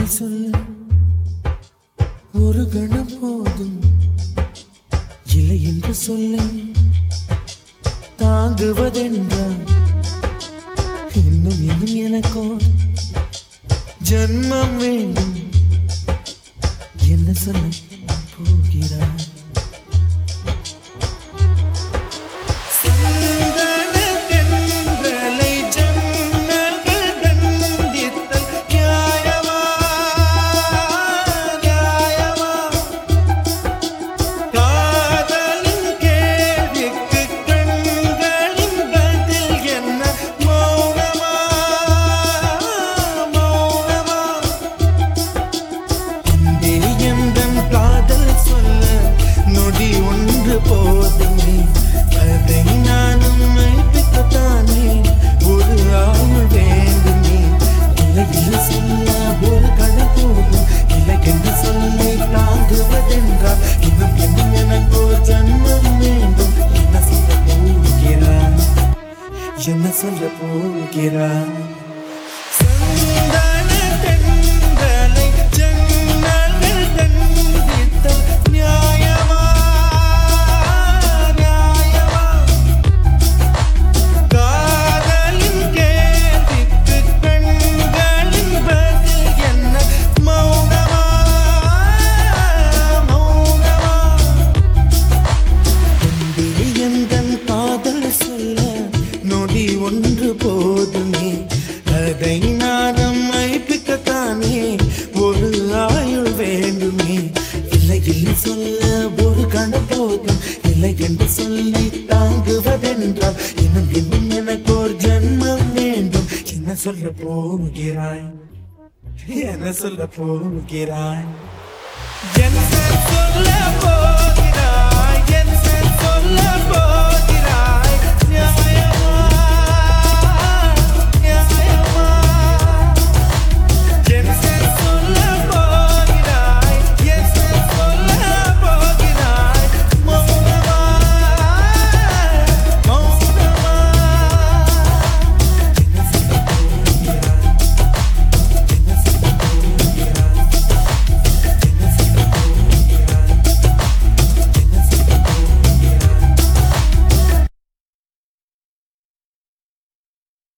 பதில் சொல்ல ஒரு கணம் போதும் இல்லை என்று சொல்ல தாங்குவதென்றால் இன்னும் இன்னும் எனக்கோ ஜன்மம் வேண்டும் என்ன சொல்ல போகிறார் சந்தனத்தென்றலை ஜன்னல்கள் தண்டித்தல் நியாயமா? நியாயமா? காதலின் கேள்விக்கு கண்களின் பதில் என்ன மௌனமா? மௌனமா? அன்பே எந்தன் காதல் சொல்ல நொடி ஒன்று போதுமே அதை நானும் மெய்ப்பிக்கத்தானே ஒரு ஆயுள் வேண்டுமே இல்லை இல்லை சொல்ல ஒரு கடை போதும் இல்லை என்று சொல்லி தாங்குவதென்றால் இன்னும் இன்னும் எனக்கு ஒரு ஜன்மம் வேண்டும் என்ன சொல்ல போகிறான் என்ன சொல்ல போகிறான் சந்தனத்தென்றலை ஜன்னல்கள் தண்டித்தல் நியாயமா? நியாயமா? காதலின் கேள்விக்கு கண்களின் பதில் என்ன மௌனமா? மௌனமா? அன்பே எந்தன் காதல் சொல்ல நொடி ஒன்று போதுமே அதை நானும் மைப்பிக்கத்தானே ஒரு ஆயுள் வேண்டுமே இல்லை இல்லை சொல்ல ஒரு கண போதும் இல்லை என்று சொல்லி தாங்குவதென்றால் இன்னும் இன்னும் எனக்கு ஒரு ஜன்மம் வேண்டும் என்ன சொல்ல போகிறாய் என்ன சொல்ல போகிறாய் என்ன சொல்ல போ